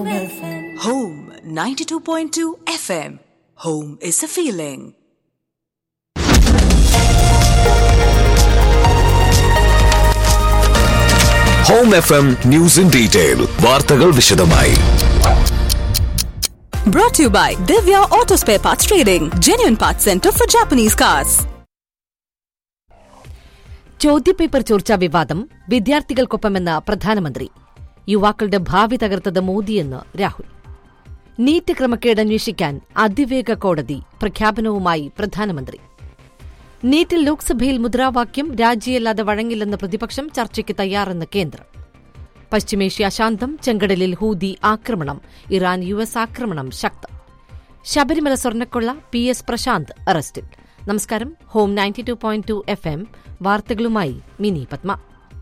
Home 92.2 FM. Home is a feeling. Home F M news in detail വാർത്തകൾ വിശദമായി Brought to you by Divya Auto Spare Parts Trading, genuine parts center for Japanese cars. ചോദ്യപേപ്പർ ചോർച്ചാ വിവാദം വിദ്യാർത്ഥികൾക്കൊപ്പമെന്ന് പ്രധാനമന്ത്രി യുവാക്കളുടെ ഭാവി തകർത്തത് മോദിയെന്ന് Rahul NEET ക്രമക്കേട് അന്വേഷിക്കാൻ അതിവേഗ കോടതി പ്രഖ്യാപനവുമായി പ്രധാനമന്ത്രി നീറ്റിൽ ലോക്സഭയിൽ മുദ്രാവാക്യം രാജിയല്ലാതെ വഴങ്ങില്ലെന്ന് പ്രതിപക്ഷം ചർച്ചയ്ക്ക് തയ്യാറെന്ന് കേന്ദ്രം പശ്ചിമേഷ്യ ശാന്തം ചെങ്കടലിൽ ഹൂതി ആക്രമണം ഇറാൻ യു എസ് ആക്രമണം ശക്തം ശബരിമല സ്വർണ്ണക്കൊള്ള പി എസ് പ്രശാന്ത് അറസ്റ്റിൽ നമസ്കാരം home ninety two point two F M വാർത്തകളുമായി മിനി പത്മ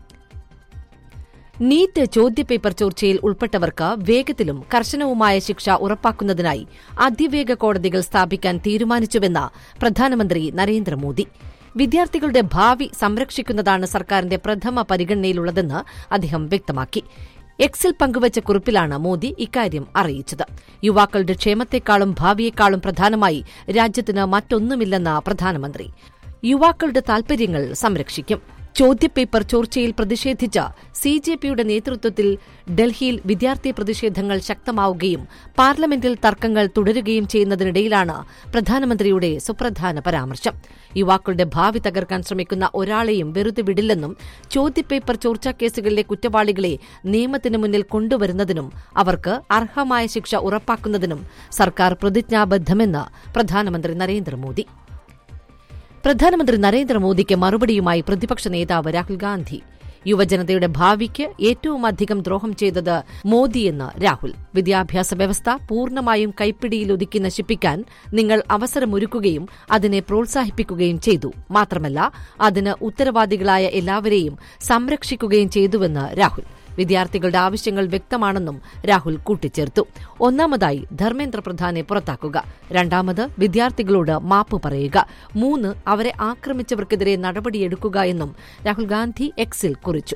നീറ്റ് ചോദ്യപേപ്പർ ചോർച്ചയിൽ ഉൾപ്പെട്ടവർക്ക് വേഗത്തിലും കർശനവുമായ ശിക്ഷ ഉറപ്പാക്കുന്നതിനായി അതിവേഗ കോടതികൾ സ്ഥാപിക്കാൻ തീരുമാനിച്ചുവെന്ന് പ്രധാനമന്ത്രി നരേന്ദ്രമോദി വിദ്യാർത്ഥികളുടെ ഭാവി സംരക്ഷിക്കുന്നതാണ് സർക്കാരിന്റെ പ്രഥമ പരിഗണനയിലുള്ളതെന്ന് അദ്ദേഹം വ്യക്തമാക്കി എക്സിൽ പങ്കുവച്ച കുറിപ്പിലാണ് മോദി ഇക്കാര്യം അറിയിച്ചത് യുവാക്കളുടെ ക്ഷേമത്തെക്കാളും ഭാവിയെക്കാളും പ്രധാനമായി രാജ്യത്തിന് മറ്റൊന്നുമില്ലെന്ന് പ്രധാനമന്ത്രി യുവാക്കളുടെ താൽപര്യങ്ങൾ സംരക്ഷിക്കും ചോദ്യപേപ്പർ ചോർച്ചയിൽ പ്രതിഷേധിച്ച സി ജെ പിയുടെ നേതൃത്വത്തിൽ ഡൽഹിയിൽ വിദ്യാർത്ഥി പ്രതിഷേധങ്ങൾ ശക്തമാവുകയും പാർലമെന്റിൽ തർക്കങ്ങൾ തുടരുകയും ചെയ്യുന്നതിനിടയിലാണ് പ്രധാനമന്ത്രിയുടെ സുപ്രധാന പരാമർശം യുവാക്കളുടെ ഭാവി തകർക്കാൻ ശ്രമിക്കുന്ന ഒരാളെയും വെറുതെ വിടില്ലെന്നും ചോദ്യപേപ്പർ ചോർച്ചാ കേസുകളിലെ കുറ്റവാളികളെ നിയമത്തിന് മുന്നിൽ കൊണ്ടുവരുന്നതിനും അവർക്ക് അർഹമായ ശിക്ഷ ഉറപ്പാക്കുന്നതിനും സർക്കാർ പ്രതിജ്ഞാബദ്ധമെന്ന് പ്രധാനമന്ത്രി നരേന്ദ്രമോദി പ്രധാനമന്ത്രി നരേന്ദ്രമോദിക്ക് മറുപടിയുമായി പ്രതിപക്ഷ നേതാവ് രാഹുൽ ഗാന്ധി യുവജനതയുടെ ഭാവിക്ക് ഏറ്റവും അധികം ദ്രോഹം ചെയ്തത് മോദിയെന്ന് രാഹുൽ വിദ്യാഭ്യാസ വ്യവസ്ഥ പൂർണ്ണമായും കൈപ്പിടിയിലൊതുക്കി നശിപ്പിക്കാൻ നിങ്ങൾ അവസരമൊരുക്കുകയും അതിനെ പ്രോത്സാഹിപ്പിക്കുകയും ചെയ്തു മാത്രമല്ല അതിന് ഉത്തരവാദികളായ എല്ലാവരെയും സംരക്ഷിക്കുകയും ചെയ്തുവെന്ന് രാഹുൽ വിദ്യാർത്ഥികളുടെ ആവശ്യങ്ങൾ വ്യക്തമാണെന്നും രാഹുൽ കൂട്ടിച്ചേർത്തു ഒന്നാമതായി ധർമ്മേന്ദ്ര പ്രധാനെ പുറത്താക്കുക രണ്ടാമത് വിദ്യാർത്ഥികളോട് മാപ്പ് പറയുക മൂന്ന് അവരെ ആക്രമിച്ചവർക്കെതിരെ നടപടിയെടുക്കുക എന്നും രാഹുൽ ഗാന്ധി എക്സിൽ കുറിച്ചു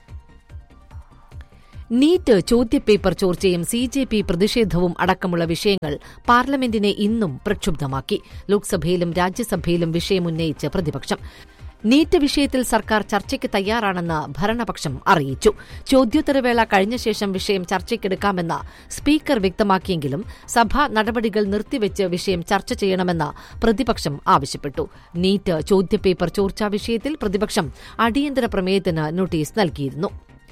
നീറ്റ് ചോദ്യപേപ്പർ ചോർച്ചയും സി ജെ പി പ്രതിഷേധവും അടക്കമുള്ള വിഷയങ്ങൾ പാർലമെന്റിനെ ഇന്നും പ്രക്ഷുബ്ധമാക്കി ലോക്സഭയിലും രാജ്യസഭയിലും വിഷയമുന്നയിച്ച് പ്രതിപക്ഷം നീറ്റ് വിഷയത്തിൽ സർക്കാർ ചർച്ചയ്ക്ക് തയ്യാറാണെന്ന് ഭരണപക്ഷം അറിയിച്ചു ചോദ്യോത്തരവേള കഴിഞ്ഞ ശേഷം വിഷയം ചർച്ചയ്ക്കെടുക്കാമെന്ന് സ്പീക്കർ വ്യക്തമാക്കിയെങ്കിലും സഭാ നടപടികൾ നിർത്തിവെച്ച് വിഷയം ചർച്ച ചെയ്യണമെന്ന് പ്രതിപക്ഷം ആവശ്യപ്പെട്ടു നീറ്റ് ചോദ്യപേപ്പർ ചോർച്ചാ വിഷയത്തിൽ പ്രതിപക്ഷം അടിയന്തര പ്രമേയത്തിന് നോട്ടീസ് നൽകിയിരുന്നു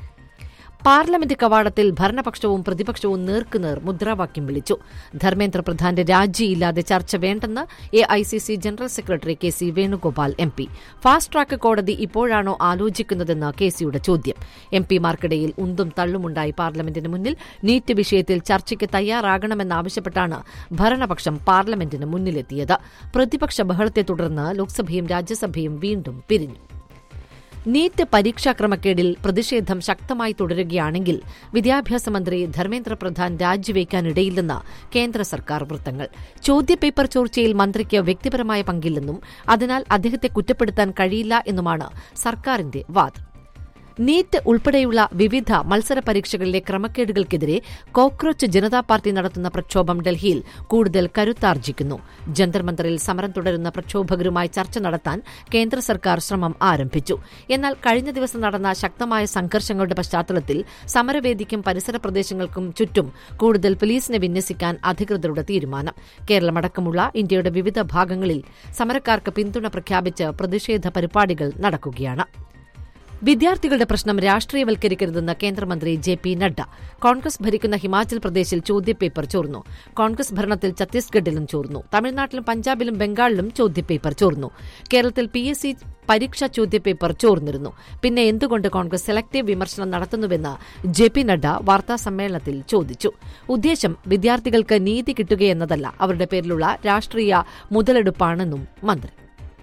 പാർലമെന്റ് കവാടത്തിൽ ഭരണപക്ഷവും പ്രതിപക്ഷവും നേർക്കുനേർ മുദ്രാവാക്യം വിളിച്ചു ധർമ്മേന്ദ്ര പ്രധാന്റെ രാജിയില്ലാതെ ചർച്ച വേണ്ടെന്ന് A I C C general secretary K C Venugopal M P fast track കോടതി ഇപ്പോഴാണോ ആലോചിക്കുന്നതെന്ന് കെ സിയുടെ ചോദ്യം എം പിമാർക്കിടയിൽ ഉന്തും തള്ളുമുണ്ടായി പാർലമെന്റിന് മുന്നിൽ നീറ്റ് വിഷയത്തിൽ ചർച്ചയ്ക്ക് തയ്യാറാകണമെന്നാവശ്യപ്പെട്ടാണ് ഭരണപക്ഷം പാർലമെന്റിന് മുന്നിലെത്തിയത് പ്രതിപക്ഷ ബഹളത്തെ തുടർന്ന് ലോക്സഭയും രാജ്യസഭയും വീണ്ടും പിരിഞ്ഞു നീറ്റ് പരീക്ഷാ ക്രമക്കേടിൽ പ്രതിഷേധം ശക്തമായി തുടരുകയാണെങ്കിൽ വിദ്യാഭ്യാസ മന്ത്രി ധർമ്മേന്ദ്ര പ്രധാൻ രാജിവെക്കാനിടയില്ലെന്ന് കേന്ദ്ര സർക്കാർ വൃത്തങ്ങൾ ചോദ്യപേപ്പർ ചോർച്ചയിൽ മന്ത്രിക്ക് വ്യക്തിപരമായ പങ്കില്ലെന്നും അതിനാൽ അദ്ദേഹത്തെ കുറ്റപ്പെടുത്താൻ കഴിയില്ല എന്നുമാണ് സർക്കാരിന്റെ വാദം നീറ്റ് ഉൾപ്പെടെയുള്ള വിവിധ മത്സര പരീക്ഷകളിലെ ക്രമക്കേടുകൾക്കെതിരെ കോക്രോച്ച് ജനതാ പാർട്ടി നടത്തുന്ന പ്രക്ഷോഭം ഡൽഹിയിൽ കൂടുതൽ കരുത്താർജിക്കുന്നു ജന്തർ മന്ദറിൽ സമരം തുടരുന്ന പ്രക്ഷോഭകരുമായി ചർച്ച നടത്താൻ കേന്ദ്ര സർക്കാർ ശ്രമം ആരംഭിച്ചു എന്നാൽ കഴിഞ്ഞ ദിവസം നടന്ന ശക്തമായ സംഘർഷങ്ങളുടെ പശ്ചാത്തലത്തിൽ സമരവേദിക്കും പരിസര പ്രദേശങ്ങൾക്കും ചുറ്റും കൂടുതൽ പോലീസിനെ വിന്യസിക്കാൻ അധികൃതരുടെ തീരുമാനം കേരളമടക്കമുള്ള ഇന്ത്യയുടെ വിവിധ ഭാഗങ്ങളിൽ സമരക്കാർക്ക് പിന്തുണ പ്രഖ്യാപിച്ച് പ്രതിഷേധ പരിപാടികൾ നടക്കുകയാണ് വിദ്യാർത്ഥികളുടെ പ്രശ്നം രാഷ്ട്രീയവൽക്കരിക്കരുതെന്ന് കേന്ദ്രമന്ത്രി ജെ പി നഡ്ഡ കോൺഗ്രസ് ഭരിക്കുന്ന ഹിമാചൽ പ്രദേശിൽ ചോദ്യപേപ്പർ ചോർന്നു കോൺഗ്രസ് ഭരണത്തിൽ ഛത്തീസ്ഗഡിലും ചോർന്നു തമിഴ്നാട്ടിലും പഞ്ചാബിലും ബംഗാളിലും ചോദ്യപേപ്പർ ചോർന്നു കേരളത്തിൽ പി എസ് സി പരീക്ഷാ ചോദ്യപേപ്പർ ചോർന്നിരുന്നു പിന്നെ എന്തുകൊണ്ട് കോൺഗ്രസ് സെലക്ടീവ് വിമർശനം നടത്തുന്നുവെന്ന് ജെ പി നഡ്ഡ വാർത്താസമ്മേളനത്തിൽ ചോദിച്ചു ഉദ്ദേശം വിദ്യാർത്ഥികൾക്ക് നീതി കിട്ടുകയെന്നതല്ല അവരുടെ പേരിലുള്ള രാഷ്ട്രീയ മുതലെടുപ്പാണെന്നും മന്ത്രി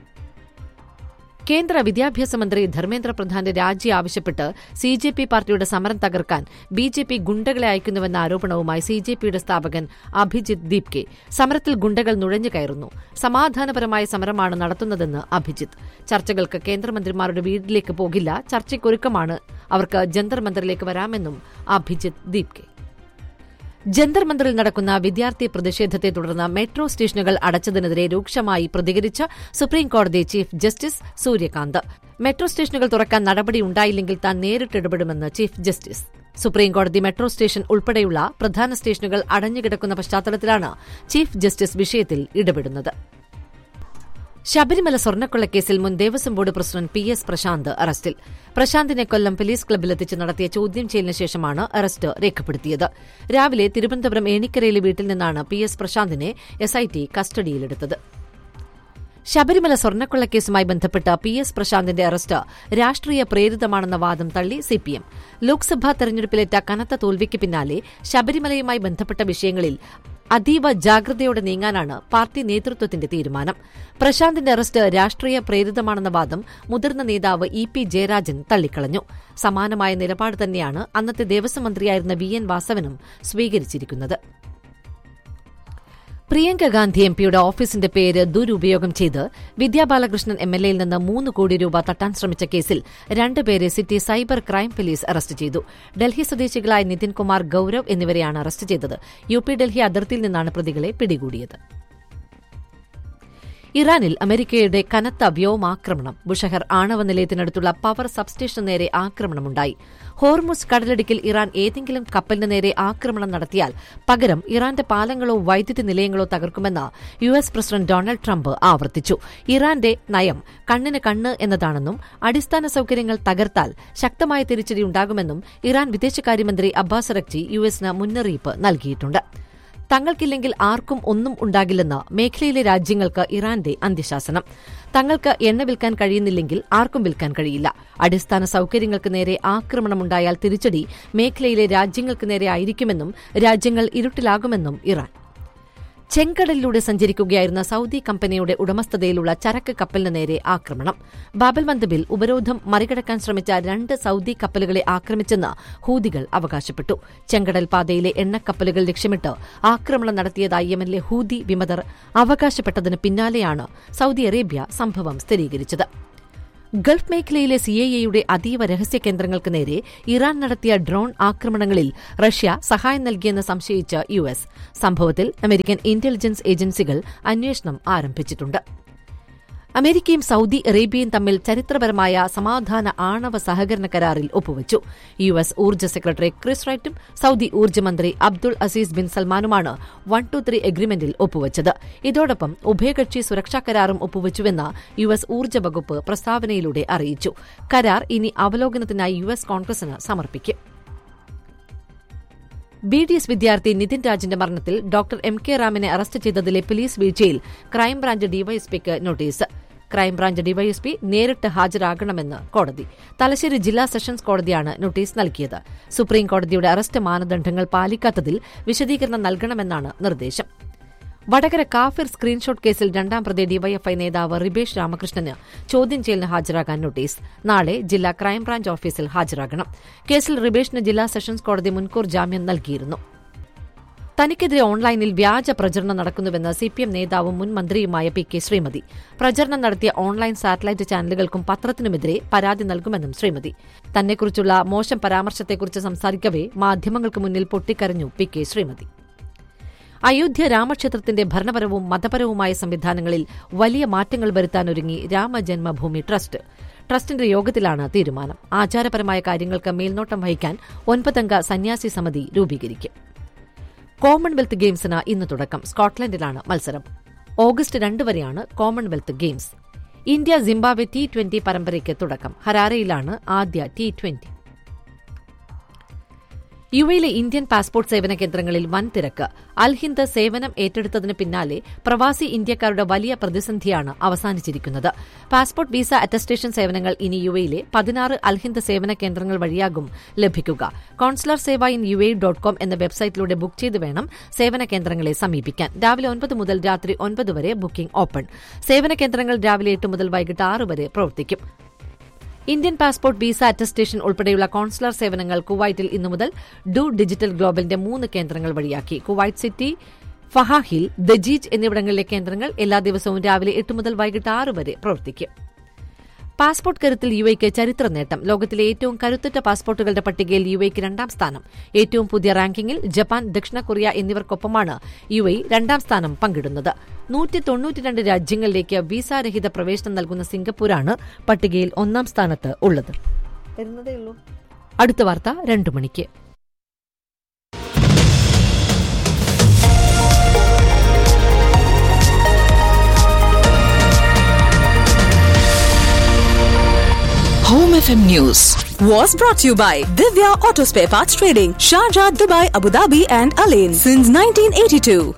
കേന്ദ്ര വിദ്യാഭ്യാസ മന്ത്രി ധർമ്മേന്ദ്ര പ്രധാന്റെ രാജി ആവശ്യപ്പെട്ട് സി ജെ പി പാർട്ടിയുടെ സമരം തകർക്കാൻ ബി ജെ പി ഗുണ്ടകളെ അയക്കുന്നുവെന്ന ആരോപണവുമായി സി ജെ പിയുടെ സ്ഥാപകൻ അഭിജിത്ത് ദീപ്കെ സമരത്തിൽ ഗുണ്ടകൾ നുഴഞ്ഞു കയറുന്നു സമാധാനപരമായ സമരമാണ് നടത്തുന്നതെന്ന് അഭിജിത്ത് ചർച്ചകൾക്ക് കേന്ദ്രമന്ത്രിമാരുടെ വീട്ടിലേക്ക് പോകില്ല ചർച്ചയ്ക്കൊരുക്കമാണ് അവർക്ക് ജന്തർ മന്ദറിലേക്ക് വരാമെന്നും അഭിജിത്ത് ദീപ്കെ ജന്തർ മന്ദറിൽ നടക്കുന്ന വിദ്യാർത്ഥി പ്രതിഷേധത്തെ തുടർന്ന് മെട്രോ സ്റ്റേഷനുകൾ അടച്ചതിനെതിരെ രൂക്ഷമായി പ്രതികരിച്ച സുപ്രീംകോടതി ചീഫ് ജസ്റ്റിസ് സൂര്യകാന്ത് മെട്രോ സ്റ്റേഷനുകൾ തുറക്കാൻ നടപടിയുണ്ടായില്ലെങ്കിൽ താൻ നേരിട്ട് ഇടപെടുമെന്ന് ചീഫ് ജസ്റ്റിസ് സുപ്രീംകോടതി മെട്രോ സ്റ്റേഷൻ ഉൾപ്പെടെയുള്ള പ്രധാന സ്റ്റേഷനുകൾ അടഞ്ഞുകിടക്കുന്ന പശ്ചാത്തലത്തിലാണ് ചീഫ് ജസ്റ്റിസ് വിഷയത്തിൽ ഇടപെടുന്നത് ശബരിമല സ്വർണ്ണക്കൊള്ളക്കേസിൽ മുൻ Devaswom board president P S Prashanth അറസ്റ്റിൽ പ്രശാന്തിനെ കൊല്ലം പോലീസ് ക്ലബ്ബിലെത്തിച്ച് നടത്തിയ ചോദ്യം ചെയ്യലിന് ശേഷമാണ് അറസ്റ്റ് രേഖപ്പെടുത്തിയത് രാവിലെ തിരുവനന്തപുരം ഏണിക്കരയിലെ വീട്ടിൽ നിന്നാണ് പി എസ് പ്രശാന്തിനെ എസ്ഐടി കസ്റ്റഡിയിലെടുത്തത് ശബരിമല സ്വർണ്ണക്കൊള്ളക്കേസുമായി ബന്ധപ്പെട്ട് പി എസ് പ്രശാന്തിന്റെ അറസ്റ്റ് രാഷ്ട്രീയ പ്രേരിതമാണെന്ന വാദം തള്ളി സിപിഎം ലോക്സഭാ തെരഞ്ഞെടുപ്പിലേറ്റ കനത്ത തോൽവിക്ക് പിന്നാലെ ശബരിമലയുമായി ബന്ധപ്പെട്ട വിഷയങ്ങളിൽ അതീവ ജാഗ്രതയോടെ നീങ്ങാനാണ് പാർട്ടി നേതൃത്വത്തിന്റെ തീരുമാനം പ്രശാന്തിന്റെ അറസ്റ്റ് രാഷ്ട്രീയ പ്രേരിതമാണെന്ന വാദം മുതിർന്ന നേതാവ് ഇ പി ജയരാജൻ തള്ളിക്കളഞ്ഞു സമാനമായ നിലപാട് തന്നെയാണ് അന്നത്തെ ദേവസ്വം മന്ത്രിയായിരുന്ന വി എൻ വാസവനും സ്വീകരിച്ചിരിക്കുന്നത് പ്രിയങ്ക ഗാന്ധി എംപിയുടെ ഓഫീസിന്റെ പേര് ദുരുപയോഗം ചെയ്ത് വിദ്യാ ബാലകൃഷ്ണൻ എം എൽ എയിൽ നിന്ന് മൂന്ന് കോടി രൂപ തട്ടാൻ ശ്രമിച്ച കേസിൽ രണ്ടുപേരെ city cyber crime police arrest ചെയ്തു ഡൽഹി സ്വദേശികളായ നിതിൻ കുമാർ ഗൌരവ് എന്നിവരെയാണ് അറസ്റ്റ് ചെയ്തത് യു പി ഡൽഹി അതിർത്തിയിൽ നിന്നാണ് പ്രതികളെ പിടികൂടിയത് ഇറാനിൽ അമേരിക്കയുടെ കനത്ത വ്യോമാക്രമണം ബുഷഹർ ആണവ നിലയത്തിനടുത്തുള്ള പവർ സബ്സ്റ്റേഷന് നേരെ ആക്രമണമുണ്ടായി ഹോർമുസ് കടലിടുക്കിൽ ഇറാൻ ഏതെങ്കിലും കപ്പലിന് നേരെ ആക്രമണം നടത്തിയാൽ പകരം ഇറാന്റെ പാലങ്ങളോ വൈദ്യുതി നിലയങ്ങളോ തകർക്കുമെന്ന് U S president Donald Trump ആവർത്തിച്ചു ഇറാന്റെ നയം കണ്ണിന് കണ്ണ് എന്നതാണെന്നും അടിസ്ഥാന സൌകര്യങ്ങൾ തകർത്താൽ ശക്തമായ തിരിച്ചടിയുണ്ടാകുമെന്നും ഇറാൻ വിദേശകാര്യമന്ത്രി അബ്ബാസ് അറക്ചി യു എസിന് മുന്നറിയിപ്പ് നൽകിയിട്ടുണ്ട് തങ്ങൾക്കില്ലെങ്കിൽ ആർക്കും ഒന്നും ഉണ്ടാകില്ലെന്ന് മേഖലയിലെ രാജ്യങ്ങൾക്ക് ഇറാന്റെ അന്ത്യശാസനം തങ്ങൾക്ക് എണ്ണ വിൽക്കാൻ കഴിയുന്നില്ലെങ്കിൽ ആർക്കും വിൽക്കാൻ കഴിയില്ല അടിസ്ഥാന സൌകര്യങ്ങൾക്ക് നേരെ ആക്രമണമുണ്ടായാൽ തിരിച്ചടി മേഖലയിലെ രാജ്യങ്ങൾക്ക് നേരെ ആയിരിക്കുമെന്നും രാജ്യങ്ങൾ ഇരുട്ടിലാകുമെന്നും ഇറാൻ ചെങ്കടലിലൂടെ സഞ്ചരിക്കുകയായിരുന്ന സൌദി കമ്പനിയുടെ ഉടമസ്ഥതയിലുള്ള ചരക്ക് കപ്പലിന് നേരെ ആക്രമണം ബാബൽ മന്ദബിൽ ഉപരോധം മറികടക്കാൻ ശ്രമിച്ച രണ്ട് സൌദി കപ്പലുകളെ ആക്രമിച്ചെന്ന് ഹൂതികൾ അവകാശപ്പെട്ടു ചെങ്കടൽ പാതയിലെ എണ്ണക്കപ്പലുകൾ ലക്ഷ്യമിട്ട് ആക്രമണം നടത്തിയതായി യമനിലെ ഹൂതി വിമതർ അവകാശപ്പെട്ടതിന് പിന്നാലെയാണ് സൌദി അറേബ്യ സംഭവം സ്ഥിരീകരിച്ചത് ഗൾഫ് മേഖലയിലെ സിഐഎയുടെ അതീവ രഹസ്യ കേന്ദ്രങ്ങൾക്ക് നേരെ ഇറാൻ നടത്തിയ ഡ്രോൺ ആക്രമണങ്ങളിൽ റഷ്യ സഹായം നൽകിയെന്ന് സംശയിച്ച യു എസ് സംഭവത്തിൽ അമേരിക്കൻ ഇന്റലിജൻസ് ഏജൻസികൾ അന്വേഷണം ആരംഭിച്ചിട്ടുണ്ട് അമേരിക്കയും സൌദി അറേബ്യയും തമ്മിൽ ചരിത്രപരമായ സമാധാന ആണവ സഹകരണ കരാറിൽ ഒപ്പുവച്ചു യു എസ് ഊർജ്ജ സെക്രട്ടറി ക്രിസ് റൈറ്റും സൌദി ഊർജ്ജമന്ത്രി അബ്ദുൾ അസീസ് ബിൻ സൽമാനുമാണ് വൺ ടു ത്രീ എഗ്രിമെന്റിൽ ഒപ്പുവച്ചത് ഇതോടൊപ്പം ഉഭയകക്ഷി സുരക്ഷാ കരാറും ഒപ്പുവച്ചുവെന്ന് യു എസ് ഊർജ്ജ വകുപ്പ് പ്രസ്താവനയിലൂടെ അറിയിച്ചു കരാർ ഇനി അവലോകനത്തിനായി യു എസ് കോൺഗ്രസിന് സമർപ്പിക്കും ബി ഡി എസ് വിദ്യാർത്ഥി നിതിൻ രാജിന്റെ മരണത്തിൽ ഡോക്ടർ എം കെ റാമിനെ അറസ്റ്റ് ചെയ്തതിലെ പോലീസ് വീഴ്ചയിൽ ക്രൈംബ്രാഞ്ച് ഡിവൈഎസ്പിക്ക് നോട്ടീസ് ക്രൈംബ്രാഞ്ച് ഡിവൈഎസ്പി നേരിട്ട് ഹാജരാകണമെന്ന് കോടതി തലശ്ശേരി ജില്ലാ സെഷൻസ് കോടതിയാണ് നോട്ടീസ് നൽകിയത് സുപ്രീം കോടതിയുടെ അറസ്റ്റ് മാനദണ്ഡങ്ങൾ പാലിക്കാത്തതിൽ വിശദീകരണം നൽകണമെന്നാണ് നിർദ്ദേശം വടകര കാഫിർ സ്ക്രീൻഷോട്ട് കേസിൽ രണ്ടാം പ്രതി ഡിവൈഎഫ്ഐ നേതാവ് റിബേഷ് രാമകൃഷ്ണന് ചോദ്യം ചെയ്യലിന് ഹാജരാകാൻ നോട്ടീസ് നാളെ ജില്ലാ ക്രൈംബ്രാഞ്ച് ഓഫീസിൽ ഹാജരാകണം കേസിൽ റിബേഷിന് ജില്ലാ സെഷൻസ് കോടതി മുൻകൂർ ജാമ്യം നൽകിയിരുന്നു തനിക്കെതിരെ ഓൺലൈനിൽ വ്യാജ പ്രചരണം നടക്കുന്നുവെന്ന് സിപിഎം നേതാവും മുൻ മന്ത്രിയുമായ പി കെ ശ്രീമതി പ്രചരണം നടത്തിയ ഓൺലൈൻ സാറ്റലൈറ്റ് ചാനലുകൾക്കും പത്രത്തിനുമെതിരെ പരാതി നൽകുമെന്നും ശ്രീമതി തന്നെക്കുറിച്ചുള്ള മോശം പരാമർശത്തെക്കുറിച്ച് സംസാരിക്കവേ മാധ്യമങ്ങൾക്ക് മുന്നിൽ പൊട്ടിക്കരഞ്ഞു പി കെ ശ്രീമതി അയോധ്യ രാമക്ഷേത്രത്തിന്റെ ഭരണപരവും മതപരവുമായ സംവിധാനങ്ങളിൽ വലിയ മാറ്റങ്ങൾ വരുത്താനൊരുങ്ങി രാമജന്മഭൂമി ട്രസ്റ്റ് ട്രസ്റ്റിന്റെ യോഗത്തിലാണ് തീരുമാനം ആചാരപരമായ കാര്യങ്ങൾക്ക് മേൽനോട്ടം വഹിക്കാൻ ഒൻപതംഗ സന്യാസി സമിതി രൂപീകരിക്കും കോമൺവെൽത്ത് ഗെയിംസിന് ഇന്ന് തുടക്കം സ്കോട്ട്ലൻഡിലാണ് മത്സരം ഓഗസ്റ്റ് രണ്ട് വരെയാണ് Commonwealth games India Zimbabwe T twenty പരമ്പരയ്ക്ക് തുടക്കം ഹരാരയിലാണ് ആദ്യ ടി ട്വന്റി യുഎയിലെ ഇന്ത്യൻ പാസ്പോർട്ട് സേവന കേന്ദ്രങ്ങളിൽ വൻ തിരക്ക് അൽഹിന്ദ് സേവനം ഏറ്റെടുത്തതിന് പിന്നാലെ പ്രവാസി ഇന്ത്യക്കാരുടെ വലിയ പ്രതിസന്ധിയാണ് അവസാനിച്ചിരിക്കുന്നത് പാസ്പോർട്ട് വിസ അറ്റസ്റ്റേഷൻ സേവനങ്ങൾ ഇനി യുഎയിലെ പതിനാറ് അൽഹിന്ദ് സേവന കേന്ദ്രങ്ങൾ വഴിയാകും ലഭിക്കുക consular seva in U A dot com എന്ന വെബ്സൈറ്റിലൂടെ ബുക്ക് ചെയ്ത് വേണം സേവന കേന്ദ്രങ്ങളെ സമീപിക്കാൻ രാവിലെ ഒൻപത് മുതൽ രാത്രി ഒൻപത് വരെ ബുക്കിംഗ് ഓപ്പൺ സേവന കേന്ദ്രങ്ങൾ രാവിലെ എട്ട് മുതൽ വൈകിട്ട് ആറ് വരെ പ്രവർത്തിക്കും ഇന്ത്യൻ പാസ്പോർട്ട് വിസ അറ്റസ്റ്റേഷൻ ഉൾപ്പെടെയുള്ള കോൺസുലർ സേവനങ്ങൾ കുവൈറ്റിൽ ഇന്നു മുതൽ ഡു ഡിജിറ്റൽ ഗ്ലോബലിന്റെ മൂന്ന് കേന്ദ്രങ്ങൾ വഴിയാക്കി കുവൈറ്റ് സിറ്റി ഫഹാഹിൽ ദജീജ് എന്നിവിടങ്ങളിലെ കേന്ദ്രങ്ങൾ എല്ലാ ദിവസവും രാവിലെ എട്ട് മുതൽ വൈകിട്ട് ആറ് വരെ പ്രവർത്തിക്കും പാസ്പോർട്ട് കരുത്തിൽ യു എക്ക് ചരിത്ര നേട്ടം ലോകത്തിലെ ഏറ്റവും കരുത്തുറ്റ പാസ്പോർട്ടുകളുടെ പട്ടികയിൽ യു എക്ക് രണ്ടാം സ്ഥാനം ഏറ്റവും പുതിയ റാങ്കിങ്ങിൽ ജപ്പാൻ ദക്ഷിണ കൊറിയ എന്നിവർക്കൊപ്പമാണ് യു എ രണ്ടാം സ്ഥാനം പങ്കിടുന്നത് നൂറ്റി തൊണ്ണൂറ്റിരണ്ട് രാജ്യങ്ങളിലേക്ക് വിസാരഹിത പ്രവേശനം നൽകുന്ന സിംഗപ്പൂരാണ് പട്ടികയിൽ ഒന്നാം സ്ഥാനത്ത് ഉള്ളത് അടുത്ത വാർത്ത രണ്ടു മണിക്ക് Home FM News was brought to you by Divya Auto Spare Parts Trading, Sharjah, Dubai, Abu Dhabi, and Alain since 1982.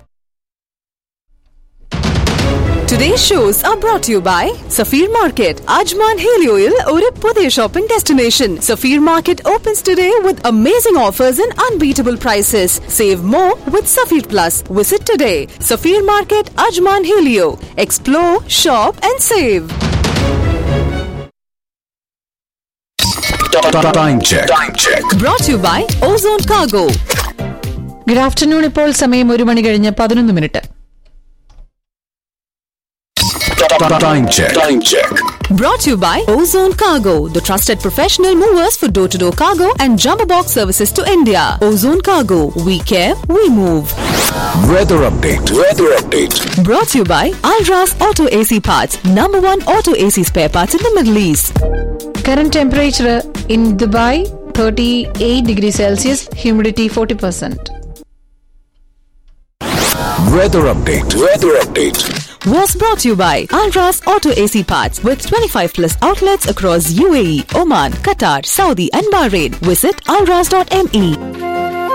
Today's shows are brought to you by Safir Market, Ajman Helioil, ഒരു പുതിയ shopping destination. Safir Market opens today with amazing offers and unbeatable prices. Save more with Safir Plus. Visit today. Safir Market, Ajman Helio. Explore, shop, and save. Time check. Time check. Brought to you by Ozone Cargo. Good afternoon ഇപ്പോൾ സമയം ഒരു മണി കഴിഞ്ഞ് പതിനൊന്ന് minute Time check. Time check. Brought to you by Ozone Cargo, the trusted professional movers for door to door cargo and jumbo box services to India. Ozone Cargo, we care, we move. Weather update. Weather update. Brought to you by Alras Auto AC Parts, number one auto AC spare parts in the Middle East. Current temperature in Dubai thirty eight degree Celsius humidity forty percent Weather update. Weather update. Was brought to you by Alras Auto AC Parts with 25 plus outlets across UAE, Oman, Qatar, Saudi, and Bahrain. Visit alras.me.